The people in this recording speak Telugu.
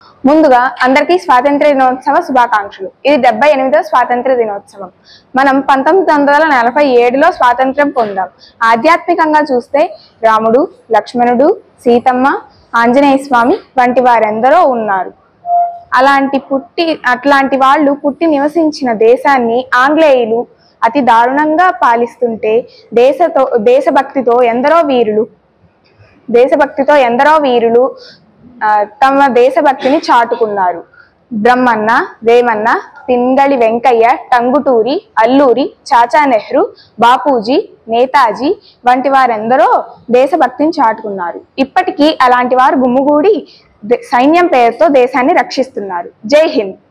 ముందుగా అందరికీ స్వాతంత్ర దినోత్సవ శుభాకాంక్షలు ఇది డెబ్బై ఎనిమిదవ స్వాతంత్ర దినోత్సవం మనం పంతొమ్మిది వందల నలభై ఏడులో స్వాతంత్ర్యం పొందాం ఆధ్యాత్మికంగా చూస్తే రాముడు లక్ష్మణుడు సీతమ్మ ఆంజనేయ స్వామి వంటి వారెందరో ఉన్నారు అలాంటి పుట్టి అట్లాంటి వాళ్ళు పుట్టి నివసించిన దేశాన్ని ఆంగ్లేయులు అతి దారుణంగా పాలిస్తుంటే దేశతో దేశభక్తితో ఎందరో వీరులు దేశభక్తితో ఎందరో వీరులు ఆ, తమ దేశభక్తిని చాటుకున్నారు బ్రహ్మన్న వేమన్న పింగళి వెంకయ్య టంగుటూరి అల్లూరి చాచా నెహ్రూ బాపూజీ నేతాజీ వంటి వారెందరో దేశభక్తిని చాటుకున్నారు ఇప్పటికీ అలాంటి వారు గుమ్ముగూడి దే- సైన్యం పేరుతో దేశాన్ని రక్షిస్తున్నారు జై హింద్